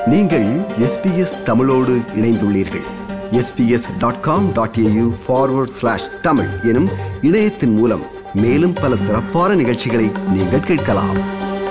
நீங்கள் எஸ்பிஎஸ் தமிழோடு இணைந்துள்ளீர்கள் SBS dot com dot AU forward slash Tamil எனும் இணையத்தின் மூலம் மேலும் பல சிறப்பான நிகழ்ச்சிகளை நீங்கள் கேட்கலாம்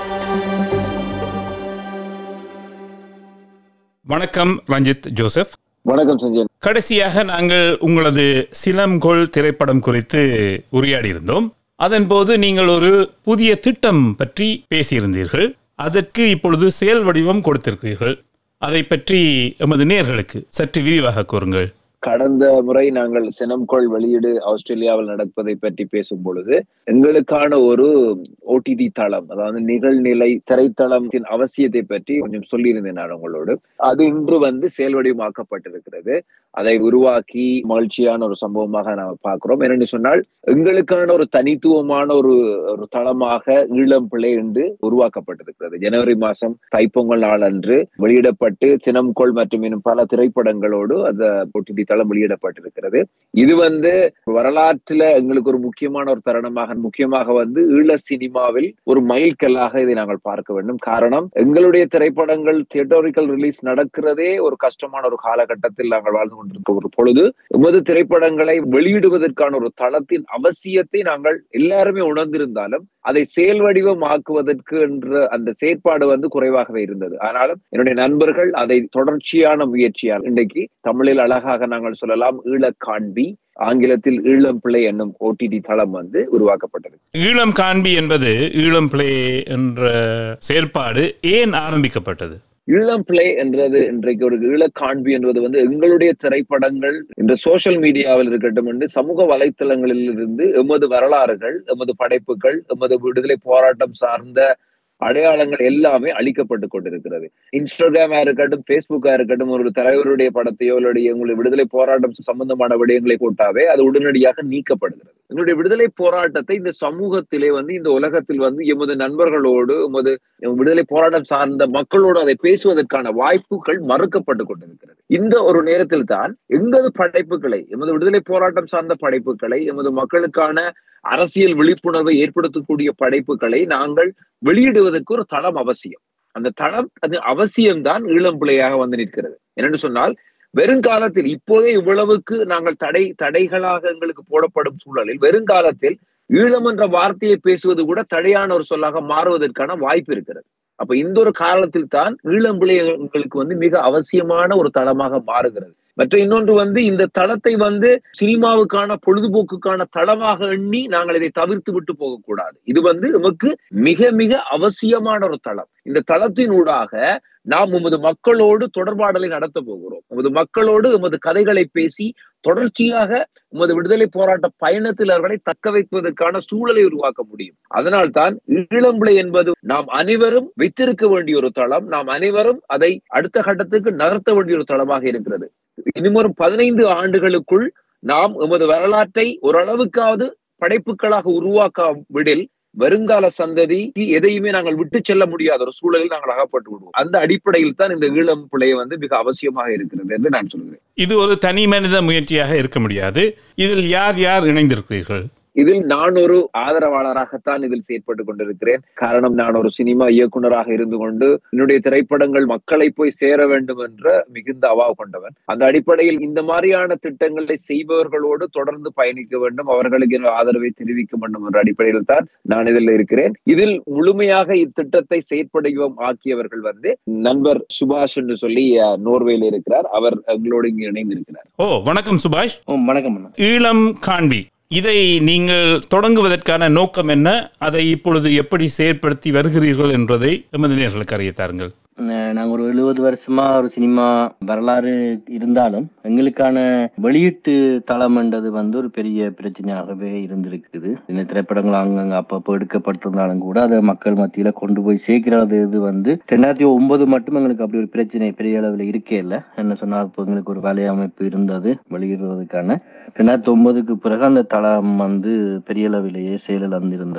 வணக்கம் ரஞ்சித் ஜோசப் வணக்கம் சஞ்சய் கடைசியாக நாங்கள் உங்களது சிலம்கொள் திரைப்படம் குறித்து உரையாடியிருந்தோம் அதன்போது நீங்கள் ஒரு புதிய திட்டம் பற்றி பேசியிருந்தீர்கள் அதற்கு இப்பொழுது செயல் வடிவம் கொடுத்திருக்கிறீர்கள் அதை பற்றி எமது நேர்களுக்கு சற்று விரிவாக கூறுங்கள் கடந்த முறை நாங்கள் சினம்கோள் வெளியீடு ஆஸ்திரேலியாவில் நடப்பதை பற்றி பேசும் பொழுது எங்களுக்கான ஒரு ஓடிடி தளம் அதாவது நிகழ்நிலை திரைத்தளத்தின் அவசியத்தை பற்றி கொஞ்சம் சொல்லியிருந்தேன் நான் உங்களோடு அது இன்று வந்து செயல்வடிவமாக்கப்பட்டிருக்கிறது அதை உருவாக்கி மகிழ்ச்சியான ஒரு சம்பவமாக நாம் பார்க்கிறோம் என்னென்னு சொன்னால் எங்களுக்கான ஒரு தனித்துவமான ஒரு ஒரு தளமாக ஈழம் பிள்ளை என்று உருவாக்கப்பட்டிருக்கிறது ஜனவரி மாசம் தைப்பொங்கல் நாள் அன்று வெளியிடப்பட்டு சினம்கோள் மற்றும் இன்னும் பல திரைப்படங்களோடு அந்த ஓடிடி தளம் வெளியிடப்பட்டிருக்கிறது இது வந்து வரலாற்றுல எங்களுக்கு ஒரு முக்கியமான ஒரு தருணமாக முக்கியமாக வந்து ஈழ சினிமாவில் ஒரு மைல்கல்லாக இதை நாங்கள் பார்க்க வேண்டும் காரணம் எங்களுடைய திரைப்படங்கள் தியேட்டோரிக்கல் ரிலீஸ் நடக்கிறதே ஒரு கஷ்டமான ஒரு காலகட்டத்தில் நாங்கள் வாழ்ந்து கொண்டிருக்க ஒரு பொழுது எமது திரைப்படங்களை வெளியிடுவதற்கான ஒரு தளத்தின் அவசியத்தை நாங்கள் எல்லாருமே உணர்ந்திருந்தாலும் அதை செயல் வடிவமாக்குவதற்கு என்ற அந்த செயற்பாடு வந்து குறைவாகவே இருந்தது ஆனாலும் என்னுடைய நண்பர்கள் அதை தொடர்ச்சியான முயற்சியால் இன்றைக்கு தமிழில் அழகாக நாங்கள் சொல்லலாம் ஈழக்காண்பி ஆங்கிலத்தில் ஈழம் பிள்ளை என்னும் ஓடிடி தளம் வந்து உருவாக்கப்பட்டது ஈழம் காண்பி என்பது ஈழம் பிளே என்ற செயற்பாடு ஏன் ஆரம்பிக்கப்பட்டது ஈழம் பிளே என்றது இன்றைக்கு ஒரு ஈழக்காண்பி என்பது வந்து எங்களுடைய திரைப்படங்கள் இந்த சோசியல் மீடியாவில் இருக்கட்டும் என்று சமூக வலைத்தளங்களில் இருந்து எமது வரலாறுகள் எமது படைப்புகள் எமது விடுதலை போராட்டம் சார்ந்த அடையாளங்கள் எல்லாமே அழிக்கப்பட்டு கொண்டிருக்கிறது இன்ஸ்டாகிராமா இருக்கட்டும் பேஸ்புக்கா இருக்கட்டும் ஒரு தலைவருடைய படத்தையோ இல்லைய உங்களுடைய விடுதலை போராட்டம் சம்பந்தமான விடயங்களை போட்டாவே அது உடனடியாக நீக்கப்படுகிறது எங்களுடைய விடுதலை போராட்டத்தை இந்த சமூகத்திலே வந்து இந்த உலகத்தில் வந்து எமது நண்பர்களோடு எமது விடுதலை போராட்டம் சார்ந்த மக்களோடு அதை பேசுவதற்கான வாய்ப்புகள் மறுக்கப்பட்டு கொண்டிருக்கிறது இந்த ஒரு நேரத்தில் தான் எங்களது படைப்புகளை எமது விடுதலை போராட்டம் சார்ந்த படைப்புகளை எமது மக்களுக்கான அரசியல் விழிப்புணர்வை ஏற்படுத்தக்கூடிய படைப்புகளை நாங்கள் வெளியிடுவதற்கு ஒரு தளம் அவசியம் அந்த தளம் அது அவசியம்தான் ஈழம் பிள்ளையாக வந்து நிற்கிறது என்னென்னு சொன்னால் வெறுங்காலத்தில் இப்போதே இவ்வளவுக்கு நாங்கள் தடை தடைகளாக எங்களுக்கு போடப்படும் சூழலில் வெறுங்காலத்தில் ஈழம் என்ற வார்த்தையை பேசுவது கூட தடையான ஒரு சொல்லாக மாறுவதற்கான வாய்ப்பு இருக்கிறது அப்ப இந்த ஒரு காரணத்தில் தான் ஈழம் பிள்ளைகளுக்கு வந்து மிக அவசியமான ஒரு தளமாக மாறுகிறது மற்ற இன்னொன்று வந்து இந்த தளத்தை வந்து சினிமாவுக்கான பொழுதுபோக்குக்கான தளமாக எண்ணி நாங்கள் இதை தவிர்த்து விட்டு போகக்கூடாது இது வந்து நமக்கு மிக மிக அவசியமான ஒரு தளம் இந்த தளத்தினூடாக நாம் உமது மக்களோடு தொடர்பாடலை நடத்த போகிறோம் உமது மக்களோடு உமது கதைகளை பேசி தொடர்ச்சியாக உமது விடுதலை போராட்ட பயணத்தில் அவர்களை தக்க வைப்பதற்கான சூழலை உருவாக்க முடியும் அதனால் தான் ஈழம்பிளை என்பது நாம் அனைவரும் வைத்திருக்க வேண்டிய ஒரு தளம் நாம் அனைவரும் அதை அடுத்த கட்டத்துக்கு நகர்த்த வேண்டிய ஒரு தளமாக இருக்கிறது இனிமொரு பதினைந்து ஆண்டுகளுக்குள் நாம் எமது வரலாற்றை ஓரளவுக்காவது படைப்புகளாக உருவாக்க விடில் வருங்கால சந்ததி எதையுமே நாங்கள் விட்டு செல்ல முடியாத ஒரு சூழலில் நாங்கள் அகப்பட்டு விடுவோம் அந்த அடிப்படையில் தான் இந்த ஈழம் பிள்ளை வந்து மிக அவசியமாக இருக்கிறது என்று நான் சொல்கிறேன் இது ஒரு தனி மனித முயற்சியாக இருக்க முடியாது இதில் யார் யார் இணைந்திருக்கிறீர்கள் இதில் நான் ஒரு ஆதரவாளராகத்தான் இதில் செயற்பட்டு கொண்டிருக்கிறேன் காரணம் நான் ஒரு சினிமா இயக்குனராக இருந்து கொண்டு என்னுடைய திரைப்படங்கள் மக்களை போய் சேர வேண்டும் என்ற மிகுந்த அவா கொண்டவன் அந்த அடிப்படையில் இந்த மாதிரியான திட்டங்களை செய்பவர்களோடு தொடர்ந்து பயணிக்க வேண்டும் அவர்களுக்கு ஆதரவை தெரிவிக்க வேண்டும் என்ற அடிப்படையில் தான் நான் இதில் இருக்கிறேன் இதில் முழுமையாக இத்திட்டத்தை செயற்படிவம் ஆக்கியவர்கள் வந்து நண்பர் சுபாஷ் என்று சொல்லி நோர்வேல இருக்கிறார் அவர் எங்களோடு இங்கு இணைந்திருக்கிறார் ஓ வணக்கம் சுபாஷ் வணக்கம் அண்ணா ஈழம் காண்பி இதை நீங்கள் தொடங்குவதற்கான நோக்கம் என்ன அதை இப்பொழுது எப்படி செயற்படுத்தி வருகிறீர்கள் என்பதை எமது நேர்களுக்கு அறிய தாருங்கள் நாங்கள் ஒரு எழுபது வருஷமா ஒரு சினிமா வரலாறு இருந்தாலும் எங்களுக்கான வெளியீட்டு தளம்ன்றது வந்து ஒரு பெரிய பிரச்சனையாகவே இருந்திருக்குது இந்த திரைப்படங்கள் அங்கங்க அப்பப்போ எடுக்கப்பட்டிருந்தாலும் கூட அதை மக்கள் மத்தியில கொண்டு போய் சேர்க்கிறது இது வந்து ரெண்டாயிரத்தி ஒன்பது மட்டும் எங்களுக்கு அப்படி ஒரு பிரச்சனை பெரிய அளவில் இருக்கே இல்லை என்ன சொன்னா இப்போ எங்களுக்கு ஒரு வேலை அமைப்பு இருந்தது வெளியிடுவதற்கான ரெண்டாயிரத்தி ஒன்பதுக்கு பிறகு அந்த தளம் வந்து பெரிய அளவிலேயே செயலிழந்து இருந்தது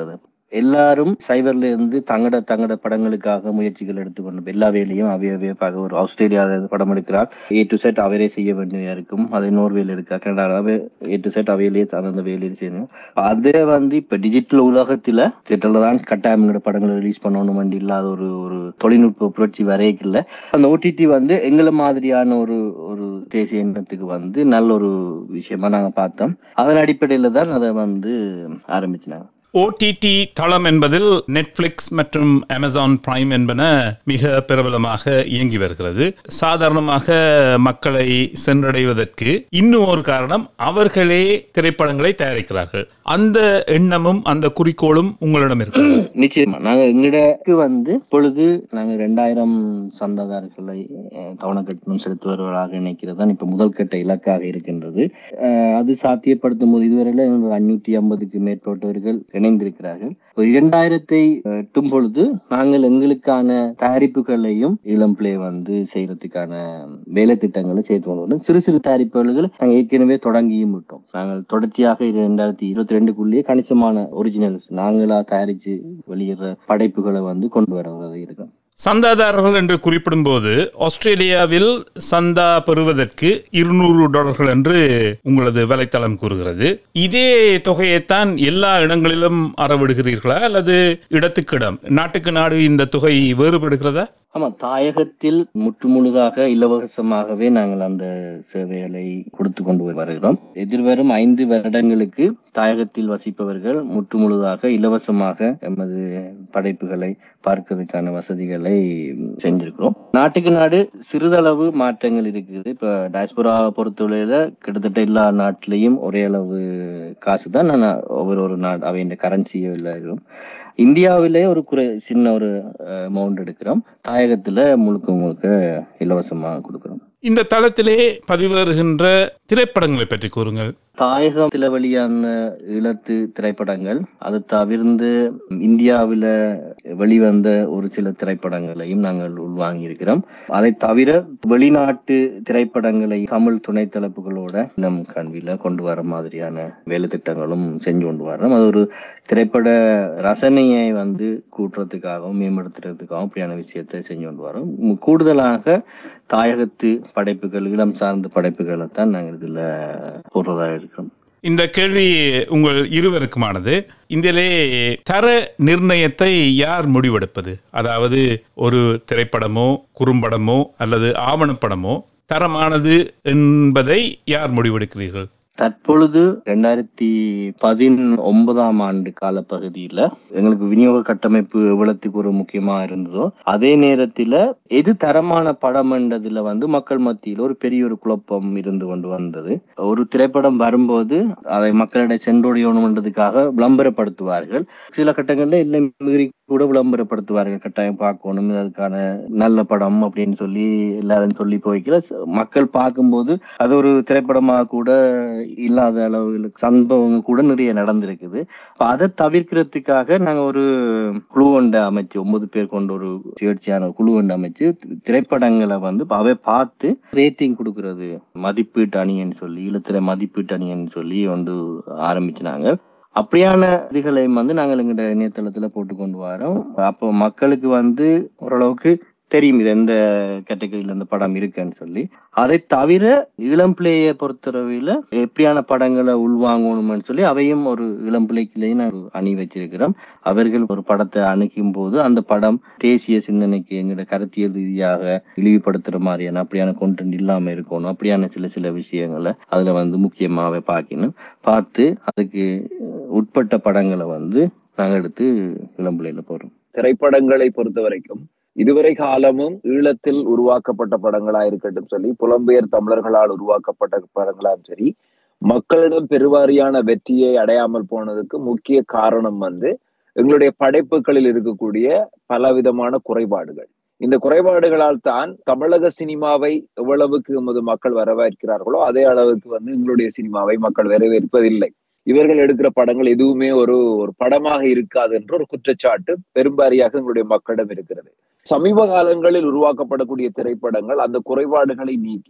எல்லாரும் சைபர்ல இருந்து தங்கட தங்கட படங்களுக்காக முயற்சிகள் எடுத்துக்கொண்டு எல்லா வேலையும் அவையவே பார்க்க ஒரு ஆஸ்திரேலியாவில் படம் எடுக்கிறார் ஏ டு செட் அவையே செய்ய வேண்டியதா இருக்கும் அது நோர்வேல இருக்கா கனடாவே ஏ டு செட் அவையிலேயே அந்த வேலையை செய்யணும் அதே வந்து இப்ப டிஜிட்டல் உலகத்துல தியேட்டர்ல தான் கட்டாயங்கிற படங்களை ரிலீஸ் பண்ணணும் வண்டி இல்லாத ஒரு ஒரு தொழில்நுட்ப புரட்சி வரைக்கல அந்த ஓடிடி வந்து எங்களை மாதிரியான ஒரு ஒரு தேசிய இனத்துக்கு வந்து நல்ல ஒரு விஷயமா நாங்க பார்த்தோம் அதன் அடிப்படையில தான் அதை வந்து ஆரம்பிச்சினாங்க ஓடிடி தளம் என்பதில் நெட்ஃபிளிக்ஸ் மற்றும் அமேசான் பிரைம் என்பன மிக பிரபலமாக இயங்கி வருகிறது சாதாரணமாக மக்களை சென்றடைவதற்கு இன்னும் ஒரு காரணம் அவர்களே திரைப்படங்களை தயாரிக்கிறார்கள் அந்த எண்ணமும் அந்த குறிக்கோளும் உங்களிடம் இருக்கு நிச்சயமா நாங்க எங்களுக்கு வந்து இப்பொழுது நாங்க ரெண்டாயிரம் சந்தாதாரர்களை அஹ், தவணை கட்டணம் செலுத்துபவர்களாக நினைக்கிறது தான் இப்ப முதல் கட்ட இலக்காக இருக்கின்றது அஹ், அது சாத்தியப்படுத்தும் போது இதுவரையில அஞ்சூற்றி ஐம்பதுக்கு மேற்பட்டவர்கள் இணைந்திருக்கிறார்கள் ஒரு இரண்டாயிரத்தை அஹ், எட்டும் பொழுது நாங்கள் எங்களுக்கான தயாரிப்புகளையும் இளம் பிள்ளை வந்து செய்யறதுக்கான வேலை திட்டங்களை செய்து கொண்டு வரோம். சிறு சிறு தயாரிப்புகள் நாங்கள் ஏற்கனவே தொடங்கியும் விட்டோம் நாங்கள் தொடர்ச்சியாக இரண்டாயிரத்தி இருபத்தி ரெண்டுக்குள்ளேயே கணிசமான ஒரிஜினல்ஸ் நாங்களா தயாரிச்சு வெளியிடுற படைப்புகளை வந்து கொண்டு வர இருக்கோம் சந்தாதாரர்கள் என்று குறிப்பிடும்போது ஆஸ்திரேலியாவில் சந்தா பெறுவதற்கு இருநூறு டாலர்கள் என்று உங்களது வலைத்தளம் கூறுகிறது இதே தொகையைத்தான் எல்லா இடங்களிலும் அறவிடுகிறீர்களா அல்லது இடத்துக்கு இடம் நாட்டுக்கு நாடு இந்த தொகை வேறுபடுகிறதா ஆமா தாயகத்தில் முற்று முழுதாக இலவசமாகவே நாங்கள் அந்த சேவைகளை கொடுத்து கொண்டு வருகிறோம் எதிர்வரும் ஐந்து வருடங்களுக்கு தாயகத்தில் வசிப்பவர்கள் முற்று முழுதாக இலவசமாக எமது படைப்புகளை பார்க்கிறதுக்கான வசதிகளை செஞ்சிருக்கிறோம் நாட்டுக்கு நாடு சிறிதளவு மாற்றங்கள் இருக்குது இப்ப டயஸ்போரா பொறுத்தவரையில கிட்டத்தட்ட எல்லா நாட்டிலையும் ஒரே அளவு காசு தான் நான் ஒவ்வொரு ஒரு நாடு அவையின் கரன்சியில் இருக்கும் இந்தியாவிலே ஒரு குறை சின்ன ஒரு அமௌண்ட் எடுக்கிறோம் தாயகத்துல முழுக்க முழுக்க இலவசமா கொடுக்கிறோம் இந்த தளத்திலே பதிவேறுகின்ற திரைப்படங்களை பற்றி கூறுங்கள் தாயகத்துல வெளியான ஈழத்து திரைப்படங்கள் அது தவிர்ந்து இந்தியாவில வெளிவந்த ஒரு சில திரைப்படங்களையும் நாங்கள் உள்வாங்கி இருக்கிறோம் அதை தவிர வெளிநாட்டு திரைப்படங்களை தமிழ் துணை தலைப்புகளோட நம் கல்வியில கொண்டு வர மாதிரியான வேலை திட்டங்களும் செஞ்சு கொண்டு வரோம் அது ஒரு திரைப்பட ரசனையை வந்து கூட்டுறதுக்காகவும் மேம்படுத்துறதுக்காகவும் அப்படியான விஷயத்தை செஞ்சு கொண்டு வரோம் உம் கூடுதலாக தாயகத்து படைப்புகள் இளம் சார்ந்த படைப்புகளை தான் நாங்கள் இதுல போடுறதா இருக்கிறோம் இந்த கேள்வி உங்கள் இருவருக்குமானது இதிலே தர நிர்ணயத்தை யார் முடிவெடுப்பது அதாவது ஒரு திரைப்படமோ குறும்படமோ அல்லது ஆவணப்படமோ தரமானது என்பதை யார் முடிவெடுக்கிறீர்கள் தற்பொழுது ரெண்டாயிரத்தி பதினொன்பதாம் ஆண்டு காலப்பகுதியில எங்களுக்கு விநியோக கட்டமைப்பு எவ்வளவுக்கு ஒரு முக்கியமா இருந்ததோ அதே நேரத்துல எது தரமான படம்ன்றதுல வந்து மக்கள் மத்தியில் ஒரு பெரிய ஒரு குழப்பம் இருந்து கொண்டு வந்தது ஒரு திரைப்படம் வரும்போது அதை மக்களிடையே சென்றொழியணும்ன்றதுக்காக விளம்பரப்படுத்துவார்கள் சில கட்டங்கள்ல இல்லை மீறி கூட விளம்பரப்படுத்துவார்கள் கட்டாயம் பார்க்கணும் அதுக்கான நல்ல படம் அப்படின்னு சொல்லி எல்லாரும் சொல்லி போய்க்கல மக்கள் பார்க்கும்போது அது ஒரு திரைப்படமாக கூட இல்லாத அளவு சம்பவங்கள் கூட நிறைய நடந்திருக்குது அப்ப அதை தவிர்க்கிறதுக்காக நாங்க ஒரு குழு ஒன்றை அமைச்சு ஒன்பது பேர் கொண்ட ஒரு சுயேட்சையான குழு ஒன்று அமைச்சு திரைப்படங்களை வந்து அவை பார்த்து ரேட்டிங் கொடுக்கறது மதிப்பீட்டு அணின்னு சொல்லி இல்லத்திரை மதிப்பீட்டு அணின்னு சொல்லி வந்து ஆரம்பிச்சினாங்க அப்படியான இதுகளையும் வந்து நாங்கள் எங்கிட்ட இணையதளத்துல போட்டு கொண்டு வரோம் அப்போ மக்களுக்கு வந்து ஓரளவுக்கு தெரியும் இது எந்த கேட்டகரியில இந்த படம் இருக்குன்னு சொல்லி அதை தவிர இளம் பிள்ளையை பொறுத்தளவில் எப்படியான படங்களை உள்வாங்கணும்னு சொல்லி அவையும் ஒரு இளம் பிள்ளைக்குள்ளேயும் நான் அணி வச்சிருக்கிறோம் அவர்கள் ஒரு படத்தை அணுகும் போது அந்த படம் தேசிய சிந்தனைக்கு எங்களோட கருத்தியல் ரீதியாக இழிவுபடுத்துற மாதிரியான அப்படியான கொண்டென்ட் இல்லாம இருக்கணும் அப்படியான சில சில விஷயங்களை அதுல வந்து முக்கியமாவே பார்க்கணும் பார்த்து அதுக்கு உட்பட்ட படங்களை வந்து நாங்க எடுத்து இளம் பிள்ளையில போடுறோம் திரைப்படங்களை பொறுத்த வரைக்கும் இதுவரை காலமும் ஈழத்தில் உருவாக்கப்பட்ட படங்களா இருக்கட்டும் சொல்லி புலம்பெயர் தமிழர்களால் உருவாக்கப்பட்ட படங்களாம் சரி மக்களிடம் பெருவாரியான வெற்றியை அடையாமல் போனதுக்கு முக்கிய காரணம் வந்து எங்களுடைய படைப்புகளில் இருக்கக்கூடிய பலவிதமான குறைபாடுகள் இந்த குறைபாடுகளால் தான் தமிழக சினிமாவை எவ்வளவுக்கு எமது மக்கள் வரவேற்கிறார்களோ அதே அளவுக்கு வந்து எங்களுடைய சினிமாவை மக்கள் வரவேற்பதில்லை இவர்கள் எடுக்கிற படங்கள் எதுவுமே ஒரு ஒரு படமாக இருக்காது என்ற ஒரு குற்றச்சாட்டு பெரும்பாரியாக எங்களுடைய மக்களிடம் இருக்கிறது சமீப காலங்களில் உருவாக்கப்படக்கூடிய திரைப்படங்கள் அந்த குறைபாடுகளை நீக்கி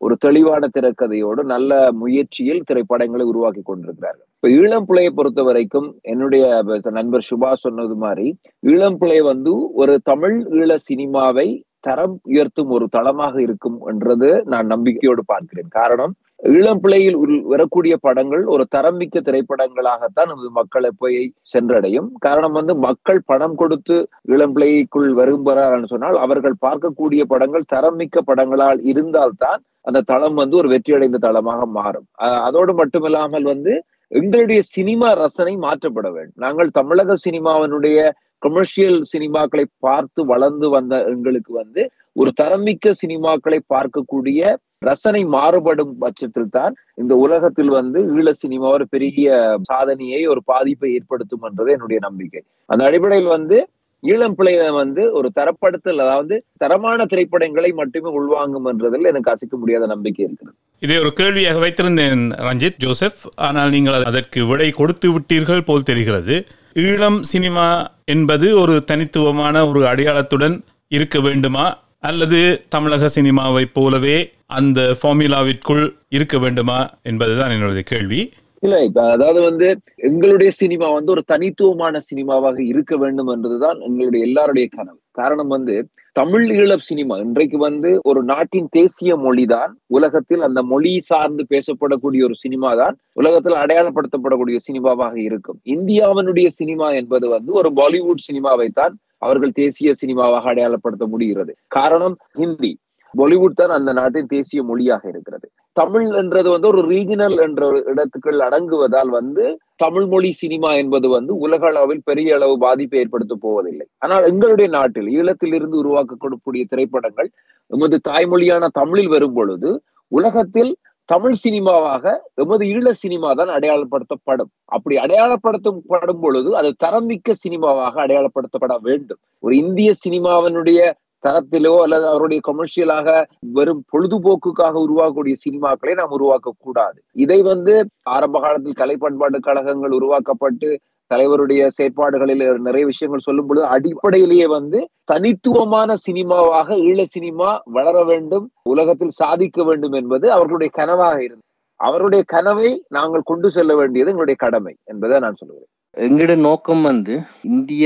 ஒரு தெளிவான திரைக்கதையோடு நல்ல முயற்சியில் திரைப்படங்களை உருவாக்கி கொண்டிருக்கிறார்கள் இப்ப ஈழம் பிள்ளையை பொறுத்த வரைக்கும் என்னுடைய நண்பர் சுபா சொன்னது மாதிரி ஈழம் பிள்ளை வந்து ஒரு தமிழ் ஈழ சினிமாவை தரம் உயர்த்தும் ஒரு தளமாக இருக்கும் என்றது நான் நம்பிக்கையோடு பார்க்கிறேன் காரணம் ஈழம்பிள்ளையில் வரக்கூடிய படங்கள் ஒரு தரமிக்க திரைப்படங்களாகத்தான் நமது மக்களை போய் சென்றடையும் காரணம் வந்து மக்கள் பணம் கொடுத்து இளம்பிள்ளைக்குள் வருகிறார்கள் சொன்னால் அவர்கள் பார்க்கக்கூடிய படங்கள் தரமிக்க படங்களால் இருந்தால்தான் அந்த தளம் வந்து ஒரு வெற்றியடைந்த தளமாக மாறும் அதோடு மட்டுமில்லாமல் வந்து எங்களுடைய சினிமா ரசனை மாற்றப்பட வேண்டும் நாங்கள் தமிழக சினிமாவினுடைய கமர்ஷியல் சினிமாக்களை பார்த்து வளர்ந்து வந்த எங்களுக்கு வந்து ஒரு தரமிக்க சினிமாக்களை பார்க்கக்கூடிய ரசனை மாறுபடும் பட்சத்தில் தான் இந்த உலகத்தில் வந்து ஈழ சினிமா ஒரு பெரிய சாதனையை ஒரு பாதிப்பை ஏற்படுத்தும் என்றது என்னுடைய நம்பிக்கை அந்த அடிப்படையில் வந்து ஈழம் பிள்ளைகளை வந்து ஒரு தரப்படுத்தல் அதாவது தரமான திரைப்படங்களை மட்டுமே உள்வாங்கும் என்றதில் எனக்கு அசைக்க முடியாத நம்பிக்கை இருக்கிறது இதை ஒரு கேள்வியாக வைத்திருந்தேன் ரஞ்சித் ஜோசப் ஆனால் நீங்கள் அதற்கு விடை கொடுத்து விட்டீர்கள் போல் தெரிகிறது ஈழம் சினிமா என்பது ஒரு தனித்துவமான ஒரு அடையாளத்துடன் இருக்க வேண்டுமா அல்லது தமிழக சினிமாவை போலவே அந்த ஃபார்முலாவிற்குள் இருக்க வேண்டுமா என்பதுதான் என்னுடைய கேள்வி இல்ல இப்ப அதாவது வந்து எங்களுடைய சினிமா வந்து ஒரு தனித்துவமான சினிமாவாக இருக்க வேண்டும் என்றதுதான் எங்களுடைய எல்லாருடைய கனவு காரணம் வந்து தமிழ் ஈழ சினிமா இன்றைக்கு வந்து ஒரு நாட்டின் தேசிய மொழிதான் உலகத்தில் அந்த மொழி சார்ந்து பேசப்படக்கூடிய ஒரு சினிமா தான் உலகத்தில் அடையாளப்படுத்தப்படக்கூடிய சினிமாவாக இருக்கும் இந்தியாவினுடைய சினிமா என்பது வந்து ஒரு பாலிவுட் சினிமாவை தான் அவர்கள் தேசிய சினிமாவாக அடையாளப்படுத்த முடிகிறது காரணம் ஹிந்தி பாலிவுட் தான் அந்த நாட்டின் தேசிய மொழியாக இருக்கிறது தமிழ் என்றது வந்து ஒரு ரீஜனல் என்ற ஒரு இடத்துக்குள் அடங்குவதால் வந்து தமிழ் மொழி சினிமா என்பது வந்து உலக அளவில் பெரிய அளவு பாதிப்பை ஏற்படுத்த போவதில்லை ஆனால் எங்களுடைய நாட்டில் ஈழத்தில் இருந்து உருவாக்கக்கூடிய திரைப்படங்கள் எமது தாய்மொழியான தமிழில் வரும் பொழுது உலகத்தில் தமிழ் சினிமாவாக எமது ஈழ சினிமா தான் அடையாளப்படுத்தப்படும் அப்படி அடையாளப்படுத்தப்படும் பொழுது அது தரமிக்க சினிமாவாக அடையாளப்படுத்தப்பட வேண்டும் ஒரு இந்திய சினிமாவினுடைய தரத்திலோ அல்லது அவருடைய கமர்ஷியலாக வெறும் பொழுதுபோக்குக்காக உருவாக்கக்கூடிய சினிமாக்களை நாம் உருவாக்க கூடாது இதை வந்து ஆரம்ப காலத்தில் கலை பண்பாட்டு கழகங்கள் உருவாக்கப்பட்டு தலைவருடைய செயற்பாடுகளில் நிறைய விஷயங்கள் சொல்லும் பொழுது அடிப்படையிலேயே வந்து தனித்துவமான சினிமாவாக ஈழ சினிமா வளர வேண்டும் உலகத்தில் சாதிக்க வேண்டும் என்பது அவர்களுடைய கனவாக இருந்தது அவருடைய கனவை நாங்கள் கொண்டு செல்ல வேண்டியது எங்களுடைய கடமை என்பதை நான் சொல்லுவேன் எங்களோட நோக்கம் வந்து இந்திய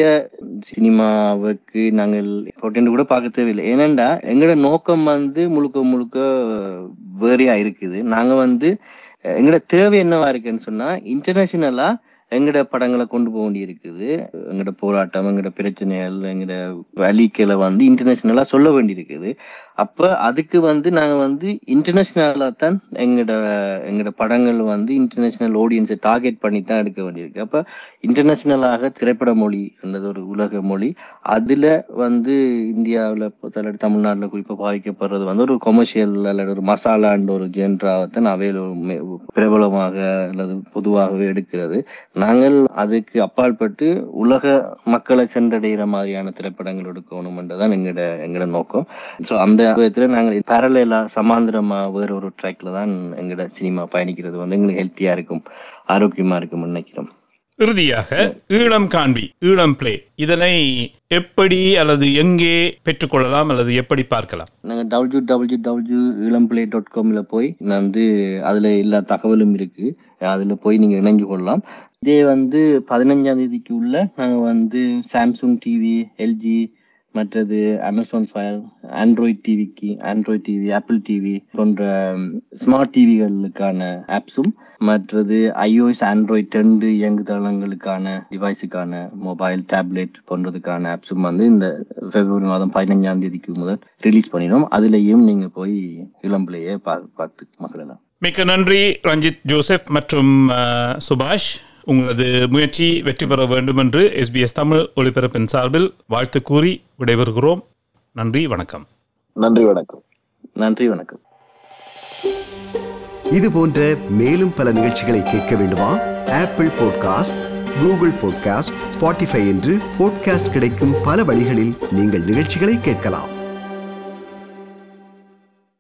சினிமாவுக்கு நாங்கள் பொட்டென்று கூட பார்க்க தேவையில்லை ஏனென்றா எங்களோட நோக்கம் வந்து முழுக்க முழுக்க வேறையா இருக்குது நாங்க வந்து எங்களோட தேவை என்னவா இருக்குன்னு சொன்னா இன்டர்நேஷனலா எங்கட படங்களை கொண்டு போக வேண்டி இருக்குது எங்கட போராட்டம் எங்கட பிரச்சனைகள் எங்கட வலிக்களை வந்து இன்டர்நேஷனலா சொல்ல வேண்டி இருக்குது அப்ப அதுக்கு வந்து நாங்க வந்து இன்டர்நேஷனலா தான் எங்கட எங்கட படங்கள் வந்து இன்டர்நேஷனல் ஆடியன்ஸை டார்கெட் பண்ணி தான் எடுக்க வேண்டியிருக்கு அப்ப இன்டர்நேஷனலாக திரைப்பட மொழி என்றது ஒரு உலக மொழி அதுல வந்து இந்தியாவில் அல்லது தமிழ்நாட்டில் குறிப்பா பாதிக்கப்படுறது வந்து ஒரு கொமர்ஷியல் அல்லது ஒரு மசாலான்ற ஒரு ஜென்ராவை தான் அவையில் பிரபலமாக அல்லது பொதுவாகவே எடுக்கிறது நாங்கள் அதுக்கு அப்பாற்பட்டு உலக மக்களை சென்றடைகிற மாதிரியான திரைப்படங்கள் எடுக்கணும் என்றதான் எங்கட எங்கட நோக்கம் ஸோ அந்த விதத்துல நாங்கள் பேரலேலா சமாந்திரமா வேற ஒரு ட்ராக்ல தான் எங்கட சினிமா பயணிக்கிறது வந்து எங்களுக்கு ஹெல்த்தியா இருக்கும் ஆரோக்கியமா இருக்கும் நினைக்கிறோம் இறுதியாக ஈழம் காண்பி ஈழம் பிளே இதனை எப்படி அல்லது எங்கே பெற்றுக்கொள்ளலாம் அல்லது எப்படி பார்க்கலாம் நாங்கள் டபிள்யூ டபிள்யூ டபிள்யூ இளம்பிளே டாட் காம்ல போய் நான் வந்து அதுல எல்லா தகவலும் இருக்கு அதுல போய் நீங்க இணைஞ்சு கொள்ளலாம் இதே வந்து பதினஞ்சாம் தேதிக்கு உள்ள நாங்க வந்து சாம்சங் டிவி எல்ஜி மற்றது அமேசான் ஃபயர் ஆண்ட்ராய்ட் டிவிக்கு ஆண்ட்ராய்ட் டிவி ஆப்பிள் டிவி போன்ற ஸ்மார்ட் டிவிகளுக்கான ஆப்ஸும் மற்றது ஐஓஎஸ் ஆண்ட்ராய்ட் ரெண்டு இயங்குதளங்களுக்கான டிவைஸுக்கான மொபைல் டேப்லெட் போன்றதுக்கான ஆப்ஸும் வந்து இந்த பிப்ரவரி மாதம் பதினஞ்சாம் தேதிக்கு முதல் ரிலீஸ் பண்ணிடும் அதுலேயும் நீங்க போய் இளம்பிள்ளையே பா பார்த்து மகளெல்லாம் மிக்க நன்றி ரஞ்சித் ஜோசப் மற்றும் சுபாஷ் உங்களது முயற்சி வெற்றி பெற வேண்டும் என்று எஸ்பிஎஸ் தமிழ் ஒளிபரப்பின் சார்பில் வாழ்த்து கூறி விடைபெறுகிறோம் நன்றி வணக்கம் நன்றி வணக்கம் நன்றி வணக்கம் இது போன்ற மேலும் பல நிகழ்ச்சிகளை கேட்க வேண்டுமா Apple podcast Google podcast Spotify என்று பாட்காஸ்ட் கிடைக்கும் பல வழிகளில் நீங்கள் நிகழ்ச்சிகளை கேட்கலாம்